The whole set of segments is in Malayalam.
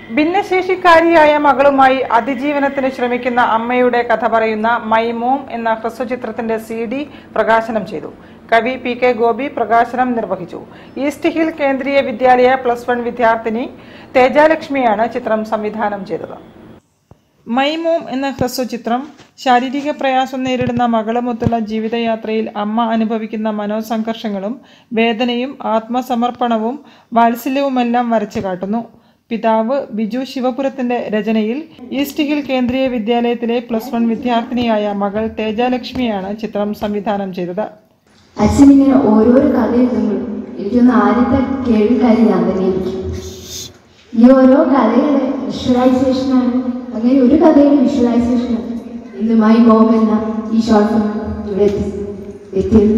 ഭിന്നശേഷിക്കാരിയായ മകളുമായി അതിജീവനത്തിന് ശ്രമിക്കുന്ന അമ്മയുടെ കഥ പറയുന്ന മൈമോം എന്ന ഹ്രസ്വചിത്രത്തിന്റെ സി ഡി പ്രകാശനം ചെയ്തു കവി പി കെ ഗോപി പ്രകാശനം നിർവഹിച്ചു ഈസ്റ്റ് ഹിൽ കേന്ദ്രീയ വിദ്യാലയ പ്ലസ് വൺ വിദ്യാർത്ഥിനി തേജാലക്ഷ്മിയാണ് ചിത്രം സംവിധാനം ചെയ്തത് മൈമോം എന്ന ഹ്രസ്വചിത്രം ശാരീരിക പ്രയാസം നേരിടുന്ന മകളുമൊത്തുള്ള ജീവിതയാത്രയിൽ അമ്മ അനുഭവിക്കുന്ന മനോസംഘർഷങ്ങളും വേദനയും ആത്മസമർപ്പണവും വാത്സല്യവുമെല്ലാം വരച്ചു കാട്ടുന്നു പിതാവ് ബിജു ശിവപുരത്തിന്റെ രചനയിൽ ഈസ്റ്റ് ഹിൽ കേന്ദ്രീയ വിദ്യാലയത്തിലെ പ്ലസ് വൺ വിദ്യാർത്ഥിനിയായ മകൾ തേജാലക്ഷ്മിയാണ് ചിത്രം സംവിധാനം ചെയ്തത് അച്ഛനിങ്ങനെ ഓരോരോ കഥ എഴുതുമ്പോഴും എനിക്കൊന്ന് ആദ്യത്തെ കേൾക്കാരി ഞാൻ തന്നെയായിരിക്കും ഈ ഓരോ കഥയുടെ വിഷ്വലൈസേഷനാണ് അങ്ങനെ ഒരു കഥയുടെ വിഷ്വലൈസേഷനാണ് ഇന്ന് മൈ മോം എന്ന ഈ ഷോർട്ട് ഫിലിം ഇവിടെ എത്തി എത്തിയത്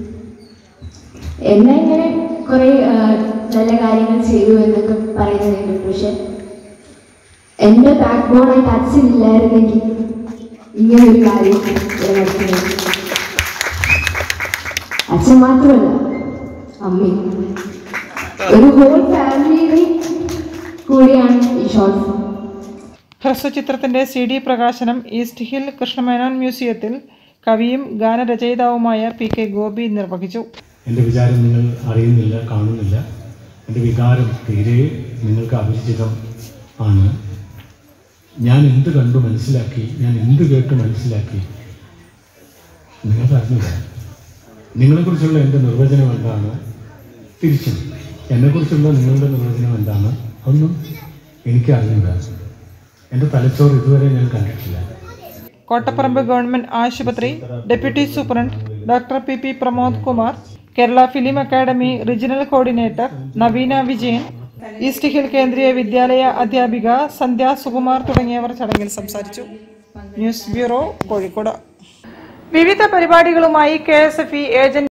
എന്നെ ഇങ്ങനെ കുറേ ആ, നല്ല കാര്യങ്ങൾ ചെയ്തു എന്നൊക്കെ പറയുന്നത് കേട്ടിട്ടുണ്ട് പക്ഷെ എൻ്റെ ബാക്ക് ബോണായിട്ട് അച്ഛൻ ഇല്ലായിരുന്നെങ്കിൽ ഇങ്ങനെ ഒരു കാര്യം ഞാൻ നടത്തുന്നത് അച്ഛൻ മാത്രമല്ല അമ്മയും ഒരു ഹോൾ ഫാമിലിയുടെ കൂടിയാണ് ഈ ഷോർട്ട് ഫിലിം ഹ്രസ്വചിത്രത്തിന്റെ സി ഡി പ്രകാശനം ഈസ്റ്റ് ഹിൽ കൃഷ്ണമേനോൻ മ്യൂസിയത്തിൽ കവിയും ഗാനരചയിതാവുമായ പി കെ ഗോപി നിർവഹിച്ചു എൻ്റെ വിചാരം നിങ്ങൾ അറിയുന്നില്ല കാണുന്നില്ല എൻ്റെ വികാരം തീരെ നിങ്ങൾക്ക് അപരിചിതം ആണ് ഞാൻ എന്ത് കണ്ടു മനസ്സിലാക്കി ഞാൻ എന്ത് കേട്ട് മനസ്സിലാക്കി നിങ്ങൾക്ക് അറിഞ്ഞില്ല നിങ്ങളെക്കുറിച്ചുള്ള എൻ്റെ നിർവചനം എന്താണ് തിരിച്ചും എന്നെക്കുറിച്ചുള്ള നിങ്ങളുടെ നിർവചനം എന്താണ് ഒന്നും എനിക്ക് അറിഞ്ഞില്ല എൻ്റെ തലച്ചോറ് ഇതുവരെ ഞാൻ കണ്ടിട്ടില്ല കോട്ടപ്പറമ്പ് ഗവൺമെന്റ് ആശുപത്രി deputy superintendent doctor P P Pramod Kumar Kerala film academy regional coordinator Naveena Vijayan east hill കേന്ദ്രീയ വിദ്യാലയ അധ്യാപിക സന്ധ്യ സുകുമാർ തുടങ്ങിയവർ ചടങ്ങിൽ സംസാരിച്ചു ന്യൂസ് ബ്യൂറോ കോഴിക്കോട് വിവിധ പരിപാടികളുമായി K S F E agent